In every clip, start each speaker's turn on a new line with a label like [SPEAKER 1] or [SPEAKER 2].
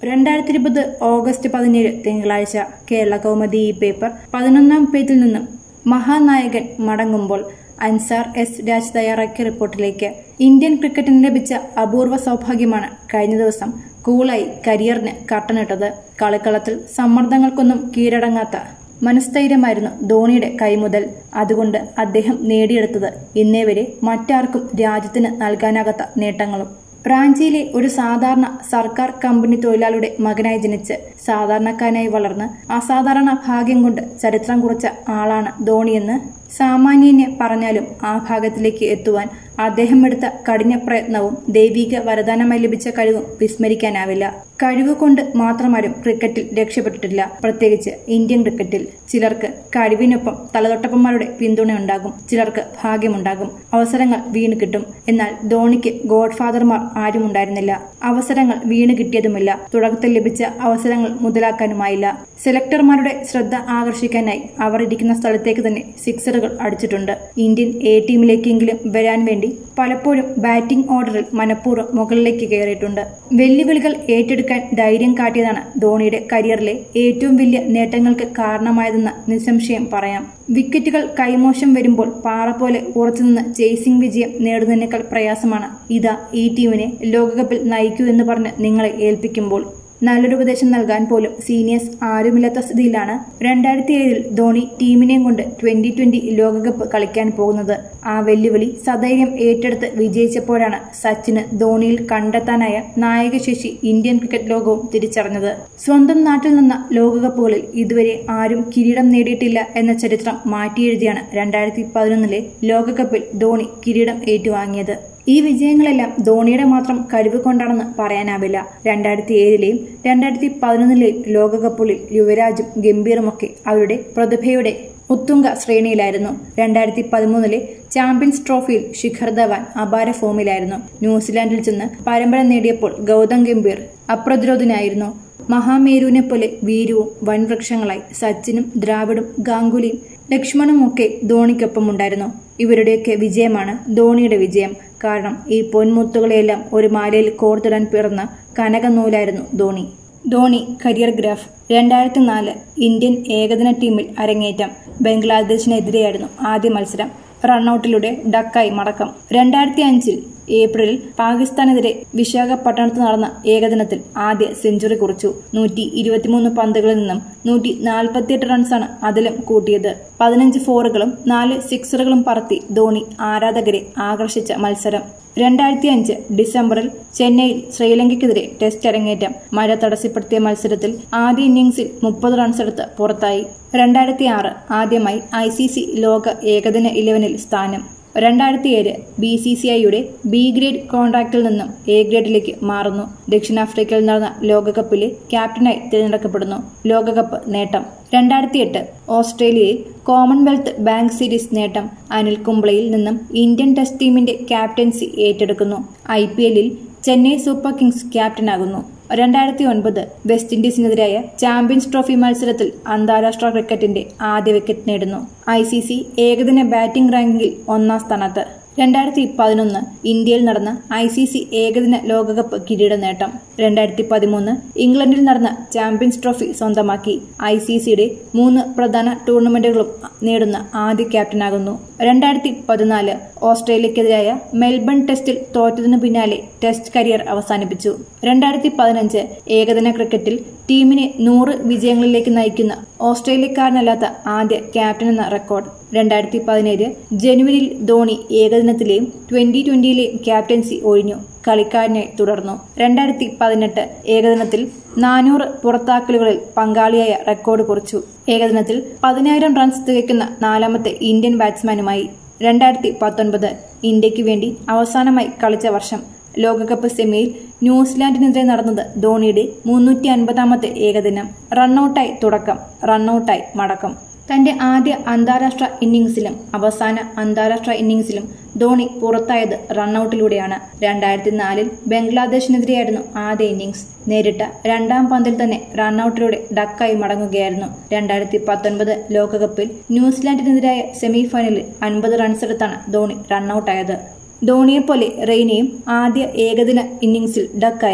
[SPEAKER 1] രണ്ടായിരത്തി ഇരുപത് ഓഗസ്റ്റ് പതിനേഴ് തിങ്കളാഴ്ച കേരള കൗമുദി ഈ പേപ്പർ പതിനൊന്നാം പേജിൽ നിന്നും മഹാനായകൻ മടങ്ങുമ്പോൾ അൻസാർ എസ് രാജ് തയ്യാറാക്കിയ റിപ്പോർട്ടിലേക്ക് ഇന്ത്യൻ ക്രിക്കറ്റിന് ലഭിച്ച അപൂർവ സൗഭാഗ്യമാണ് കഴിഞ്ഞ ദിവസം കൂളായി കരിയറിന് കട്ടനിട്ടത് കളിക്കളത്തിൽ സമ്മർദ്ദങ്ങൾക്കൊന്നും കീഴടങ്ങാത്ത മനസ്ഥൈര്യമായിരുന്നു ധോണിയുടെ കൈമുതൽ അതുകൊണ്ട് അദ്ദേഹം നേടിയെടുത്തത് ഇന്നേ വരെ മറ്റാർക്കും രാജ്യത്തിന് നൽകാനാകാത്ത നേട്ടങ്ങളും റാഞ്ചിയിലെ ഒരു സാധാരണ സർക്കാർ കമ്പനി തൊഴിലാളിയുടെ മകനായി ജനിച്ച് സാധാരണക്കാരനായി വളർന്ന് അസാധാരണ ഭാഗ്യം കൊണ്ട് ചരിത്രം കുറിച്ച ആളാണ് ധോണിയെന്ന് സാമാന്യനെ പറഞ്ഞാലും ആ ഭാഗത്തിലേക്ക് എത്തുവാൻ അദ്ദേഹം എടുത്ത കഠിന പ്രയത്നവും ദൈവിക വരദാനമായി ലഭിച്ച കഴിവും വിസ്മരിക്കാനാവില്ല കഴിവ് കൊണ്ട് മാത്രമാരും ക്രിക്കറ്റിൽ രക്ഷപ്പെട്ടിട്ടില്ല പ്രത്യേകിച്ച് ഇന്ത്യൻ ക്രിക്കറ്റിൽ ചിലർക്ക് കഴിവിനൊപ്പം തലതൊട്ടപ്പന്മാരുടെ പിന്തുണയുണ്ടാകും ചിലർക്ക് ഭാഗ്യമുണ്ടാകും അവസരങ്ങൾ വീണ് കിട്ടും എന്നാൽ ധോണിക്ക് ഗോഡ് ഫാദർമാർ ആരും ഉണ്ടായിരുന്നില്ല അവസരങ്ങൾ വീണ് കിട്ടിയതുമില്ല തുടക്കത്തിൽ ലഭിച്ച അവസരങ്ങൾ മുതലാക്കാനുമായില്ല സെലക്ടർമാരുടെ ശ്രദ്ധ ആകർഷിക്കാനായി അവർ ഇരിക്കുന്ന സ്ഥലത്തേക്ക് തന്നെ സിക്സറുകൾ അടിച്ചിട്ടുണ്ട് ഇന്ത്യൻ എ ടീമിലേക്കെങ്കിലും വരാൻ വേണ്ടി പലപ്പോഴും ബാറ്റിംഗ് ഓർഡറിൽ മനഃപൂർവ്വം മുകളിലേക്ക് കയറിയിട്ടുണ്ട് വെല്ലുവിളികൾ ഏറ്റെടുക്കാൻ ധൈര്യം കാട്ടിയതാണ് ധോണിയുടെ കരിയറിലെ ഏറ്റവും വലിയ നേട്ടങ്ങൾക്ക് കാരണമായതെന്ന് നിസ്സംശയം പറയാം വിക്കറ്റുകൾ കൈമോശം വരുമ്പോൾ പാറ പോലെ ഉറച്ചുനിന്ന് ചേസിംഗ് വിജയം നേടുന്നതിനേക്കാൾ പ്രയാസമാണ് ഇതാ ഈ ടീമിനെ ലോകകപ്പിൽ നയിക്കൂ എന്ന് പറഞ്ഞ് നിങ്ങളെ ഏൽപ്പിക്കുമ്പോൾ നല്ലൊരു ഉപദേശം നൽകാൻ പോലും സീനിയേഴ്സ് ആരുമില്ലാത്ത സ്ഥിതിയിലാണ് രണ്ടായിരത്തി ഏഴിൽ ധോണി ടീമിനെയും കൊണ്ട് ട്വന്റി ട്വന്റി ലോകകപ്പ് കളിക്കാൻ പോകുന്നത് ആ വെല്ലുവിളി സധൈര്യം ഏറ്റെടുത്ത് വിജയിച്ചപ്പോഴാണ് സച്ചിന് ധോണിയിൽ കണ്ടെത്താനായ നായകശേഷി ഇന്ത്യൻ ക്രിക്കറ്റ് ലോകവും തിരിച്ചറിഞ്ഞത് സ്വന്തം നാട്ടിൽ നിന്ന ലോകകപ്പുകളിൽ ഇതുവരെ ആരും കിരീടം നേടിയിട്ടില്ല എന്ന ചരിത്രം മാറ്റിയെഴുതിയാണ് രണ്ടായിരത്തി പതിനൊന്നിലെ ലോകകപ്പിൽ ധോണി കിരീടം ഏറ്റുവാങ്ങിയത് ഈ വിജയങ്ങളെല്ലാം ധോണിയുടെ മാത്രം കഴിവ് കൊണ്ടാണെന്ന് പറയാനാവില്ല രണ്ടായിരത്തി ഏഴിലെയും രണ്ടായിരത്തി പതിനൊന്നിലെയും ലോകകപ്പുകളിൽ യുവരാജും ഗംഭീറുമൊക്കെ അവരുടെ പ്രതിഭയുടെ ഉത്തുംഗ ശ്രേണിയിലായിരുന്നു രണ്ടായിരത്തി പതിമൂന്നിലെ ചാമ്പ്യൻസ് ട്രോഫിയിൽ ശിഖർ ധവാൻ അപാര ഫോമിലായിരുന്നു ന്യൂസിലാൻഡിൽ ചെന്ന് പരമ്പര നേടിയപ്പോൾ ഗൗതം ഗംഭീർ അപ്രതിരോധനായിരുന്നു മഹാമേരുവിനെ പോലെ വീരവും വൻവൃക്ഷങ്ങളായി സച്ചിനും ദ്രാവിഡും ഗാംഗുലിയും ലക്ഷ്മണുമൊക്കെ ധോണിക്കൊപ്പമുണ്ടായിരുന്നു ഇവരുടെയൊക്കെ വിജയമാണ് ധോണിയുടെ വിജയം കാരണം ഈ പൊന്മുത്തുകളെയെല്ലാം ഒരു മാലയിൽ കോർത്തിടാൻ പിറന്ന കനകനൂലായിരുന്നു ധോണി ധോണി കരിയർ ഗ്രാഫ് രണ്ടായിരത്തി നാല് ഇന്ത്യൻ ഏകദിന ടീമിൽ അരങ്ങേറ്റം ബംഗ്ലാദേശിനെതിരെയായിരുന്നു ആദ്യ മത്സരം റണ്ണൌട്ടിലൂടെ ഡക്കായി മടക്കം രണ്ടായിരത്തി അഞ്ചിൽ ഏപ്രിലിൽ പാകിസ്ഥാനെതിരെ വിശാഖപട്ടണത്ത് നടന്ന ഏകദിനത്തിൽ ആദ്യ സെഞ്ചുറി കുറിച്ചു നൂറ്റി ഇരുപത്തിമൂന്ന് പന്തുകളിൽ നിന്നും നൂറ്റി നാൽപ്പത്തിയെട്ട് റൺസാണ് അതിലും കൂട്ടിയത് പതിനഞ്ച് ഫോറുകളും നാല് സിക്സറുകളും പറത്തി ധോണി ആരാധകരെ ആകർഷിച്ച മത്സരം രണ്ടായിരത്തി അഞ്ച് ഡിസംബറിൽ ചെന്നൈയിൽ ശ്രീലങ്കയ്ക്കെതിരെ ടെസ്റ്റ് അരങ്ങേറ്റം മഴ തടസ്സപ്പെടുത്തിയ മത്സരത്തിൽ ആദ്യ ഇന്നിംഗ്സിൽ മുപ്പത് റൺസെടുത്ത് പുറത്തായി രണ്ടായിരത്തി ആറ് ആദ്യമായി ഐ സി സി ലോക ഏകദിന ഇലവനിൽ സ്ഥാനം രണ്ടായിരത്തി ഏഴ് ബി സി സി ഐയുടെ ബി ഗ്രേഡ് കോൺട്രാക്റ്റിൽ നിന്നും എ ഗ്രേഡിലേക്ക് മാറുന്നു ദക്ഷിണാഫ്രിക്കയിൽ നടന്ന ലോകകപ്പിലെ ക്യാപ്റ്റനായി തിരഞ്ഞെടുക്കപ്പെടുന്നു ലോകകപ്പ് നേട്ടം രണ്ടായിരത്തി എട്ട് ഓസ്ട്രേലിയയിൽ കോമൺവെൽത്ത് ബാങ്ക് സീരീസ് നേട്ടം അനിൽ കുംബ്ലയിൽ നിന്നും ഇന്ത്യൻ ടെസ്റ്റ് ടീമിന്റെ ക്യാപ്റ്റൻസി ഏറ്റെടുക്കുന്നു ഐ പി എല്ലിൽ ചെന്നൈ സൂപ്പർ കിങ്സ് ക്യാപ്റ്റനാകുന്നു രണ്ടായിരത്തി ഒൻപത് വെസ്റ്റ് ഇൻഡീസിനെതിരായ ചാമ്പ്യൻസ് ട്രോഫി മത്സരത്തിൽ അന്താരാഷ്ട്ര ക്രിക്കറ്റിന്റെ ആദ്യ വിക്കറ്റ് നേടുന്നു ഐ സി സി ഏകദിന ബാറ്റിംഗ് റാങ്കിങ്ങിൽ ഒന്നാം സ്ഥാനത്ത് രണ്ടായിരത്തി പതിനൊന്ന് ഇന്ത്യയിൽ നടന്ന ഐ സി സി ഏകദിന ലോകകപ്പ് കിരീട നേട്ടം രണ്ടായിരത്തി പതിമൂന്ന് ഇംഗ്ലണ്ടിൽ നടന്ന ചാമ്പ്യൻസ് ട്രോഫി സ്വന്തമാക്കി ഐ സി സിയുടെ മൂന്ന് പ്രധാന ടൂർണമെന്റുകളും നേടുന്ന ആദ്യ ക്യാപ്റ്റനാകുന്നു രണ്ടായിരത്തി പതിനാല് ഓസ്ട്രേലിയക്കെതിരായ മെൽബൺ ടെസ്റ്റിൽ തോറ്റതിനു പിന്നാലെ ടെസ്റ്റ് കരിയർ അവസാനിപ്പിച്ചു രണ്ടായിരത്തി പതിനഞ്ച് ഏകദിന ക്രിക്കറ്റിൽ ടീമിനെ നൂറ് വിജയങ്ങളിലേക്ക് നയിക്കുന്ന ഓസ്ട്രേലിയക്കാരനല്ലാത്ത ആദ്യ ക്യാപ്റ്റൻ എന്ന റെക്കോർഡ് രണ്ടായിരത്തി പതിനേഴ് ജനുവരിയിൽ ധോണി ഏകദിനത്തിലെയും ട്വന്റി ട്വന്റിയിലെയും ക്യാപ്റ്റൻസി ഒഴിഞ്ഞു കളിക്കാരനെ തുടർന്നു രണ്ടായിരത്തി പതിനെട്ട് ഏകദിനത്തിൽ നാനൂറ് പുറത്താക്കലുകളിൽ പങ്കാളിയായ റെക്കോർഡ് കുറിച്ചു ഏകദിനത്തിൽ പതിനായിരം റൺസ് തികയ്ക്കുന്ന നാലാമത്തെ ഇന്ത്യൻ ബാറ്റ്സ്മാനുമായി രണ്ടായിരത്തി പത്തൊൻപത് ഇന്ത്യക്ക് വേണ്ടി അവസാനമായി കളിച്ച വർഷം ലോകകപ്പ് സെമിയിൽ ന്യൂസിലാൻഡിനെതിരെ നടന്നത് ധോണിയുടെ മുന്നൂറ്റി അൻപതാമത്തെ ഏകദിനം റണ്ണൌട്ടായി തുടക്കം റണ്ണൌട്ടായി മടക്കം തന്റെ ആദ്യ അന്താരാഷ്ട്ര ഇന്നിംഗ്സിലും അവസാന അന്താരാഷ്ട്ര ഇന്നിംഗ്സിലും ധോണി പുറത്തായത് റണ്ണൌട്ടിലൂടെയാണ് രണ്ടായിരത്തി നാലിൽ ബംഗ്ലാദേശിനെതിരെയായിരുന്നു ആദ്യ ഇന്നിംഗ്സ് നേരിട്ട രണ്ടാം പന്തിൽ തന്നെ റണ്ണൌട്ടിലൂടെ ഡക്കായി മടങ്ങുകയായിരുന്നു രണ്ടായിരത്തി പത്തൊൻപത് ലോകകപ്പിൽ ന്യൂസിലാൻഡിനെതിരായ സെമിഫൈനലിൽ അൻപത് റൺസെടുത്താണ് ധോണി റണ്ണൌട്ടായത് ധോണിയെപ്പോലെ റെയ്നയും ആദ്യ ഏകദിന ഇന്നിംഗ്സിൽ ഡക്കായിരുന്നു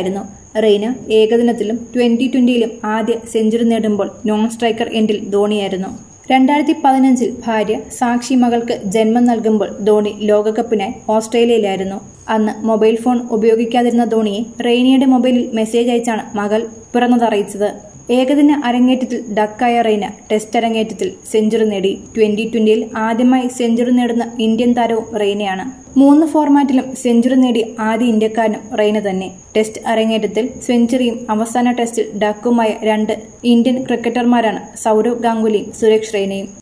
[SPEAKER 1] റെയ്ന ഏകദിനത്തിലും ട്വന്റി ട്വന്റിയിലും ആദ്യ സെഞ്ചുറി നേടുമ്പോൾ നോൺ സ്ട്രൈക്കർ എൻഡിൽ ധോണിയായിരുന്നു രണ്ടായിരത്തി പതിനഞ്ചിൽ ഭാര്യ സാക്ഷി മകൾക്ക് ജന്മം നൽകുമ്പോൾ ധോണി ലോകകപ്പിനായി ഓസ്ട്രേലിയയിലായിരുന്നു അന്ന് മൊബൈൽ ഫോൺ ഉപയോഗിക്കാതിരുന്ന ധോണിയെ റെയ്നയുടെ മൊബൈലിൽ മെസ്സേജ് അയച്ചാണ് മകൾ പിറന്നതറിയിച്ചത് ഏകദിന അരങ്ങേറ്റത്തിൽ ഡക്കായ റെയ്ന ടെസ്റ്റ് അരങ്ങേറ്റത്തിൽ സെഞ്ചുറി നേടി ട്വന്റി ട്വന്റിയിൽ ആദ്യമായി സെഞ്ചുറി നേടുന്ന ഇന്ത്യൻ താരവും റെയ്നയാണ് മൂന്ന് ഫോർമാറ്റിലും സെഞ്ചുറി നേടിയ ആദ്യ ഇന്ത്യക്കാരനും റെയ്ന തന്നെ ടെസ്റ്റ് അരങ്ങേറ്റത്തിൽ സെഞ്ചുറിയും അവസാന ടെസ്റ്റിൽ ഡക്കുമായ രണ്ട് ഇന്ത്യൻ ക്രിക്കറ്റർമാരാണ് സൗരവ് ഗാംഗുലിയും സുരേഷ് റെയ്നയും